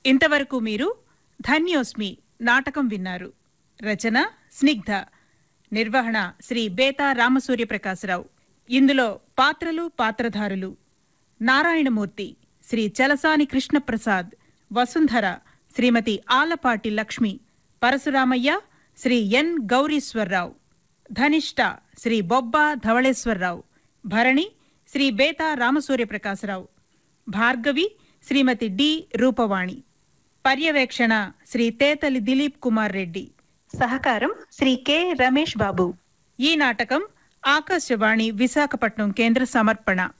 ఇంతవరకు మీరు ధన్యోస్మి నాటకం విన్నారు రచన స్నిగ్ధ నిర్వహణ శ్రీ బేతా రామసూర్యప్రకాశరావు ఇందులో పాత్రలు పాత్రధారులు నారాయణమూర్తి శ్రీ చలసాని కృష్ణప్రసాద్ వసుంధర శ్రీమతి ఆలపాటి లక్ష్మి పరశురామయ్య శ్రీ ఎన్ గౌరీశ్వరరావు ధనిష్ట శ్రీ బొబ్బా ధవళేశ్వరరావు భరణి శ్రీ బేతా రామసూర్యప్రకాశరావు భార్గవి శ్రీమతి డి రూపవాణి పర్యవేక్షణ శ్రీ తేతలి దిలీప్ కుమార్ రెడ్డి సహకారం శ్రీ కె రమేష్ బాబు ఈ నాటకం ఆకాశవాణి విశాఖపట్నం కేంద్ర సమర్పణ